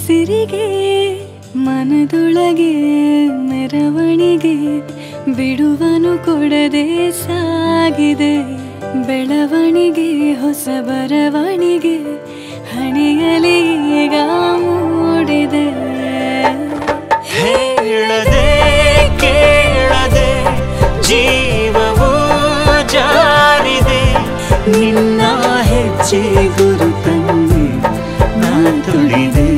ಉಸಿರಿಗೆ ಮನದೊಳಗೆ ಮೆರವಣಿಗೆ ಬಿಡುವನು ಕೊಡದೆ ಸಾಗಿದೆ ಬೆಳವಣಿಗೆ ಹೊಸ ಬರವಣಿಗೆ ಹಣೆಯಲಿ ಈಗ ಮೂಡಿದೆ ಹೇಳದೆ ಕೇಳದೆ ಜೀವವು ಜಾರಿದೆ ನಿನ್ನ ಹೆಜ್ಜೆ ಗುರುತನ್ನೇ ನಾ ತುಳಿದೆ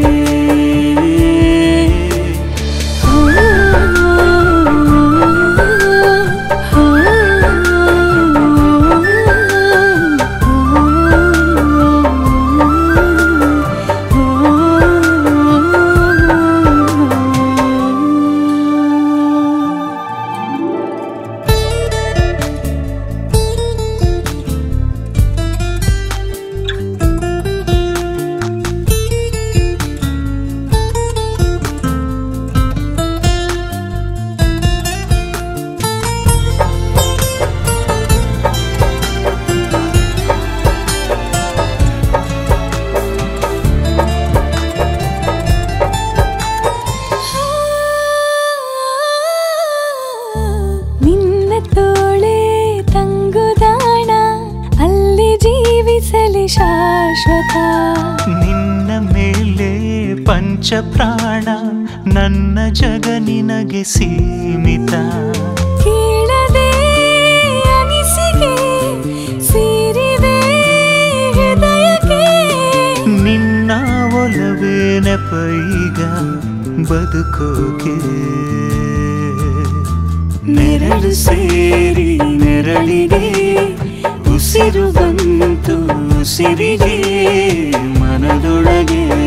ನಿನ್ನ ತೋಳೆ ತಂಗುದಾಣ ಅಲ್ಲಿ ಜೀವಿಸಲಿ ಶಾಶ್ವತ ನಿನ್ನ ಮೇಲೆ ಪಂಚ ಪ್ರಾಣ ನನ್ನ ಜಗ ನಿನಗೆ ಸೀಮಿತ ಕೇಳದೆ ಅನಿಸಿಕೆ ಸೇರಿದೆ ಹೃದಯಕ್ಕೆ ನಿನ್ನ ಒಲವೇ ನೆಪ ಈಗ ಬದುಕೋಕೆ ನೆರಳು ಸೇರಿ ನೆರಳಿಗೆ ಉಸಿರು ಬಂತು ಉಸಿರಿಗೆ ಮನದೊಳಗೆ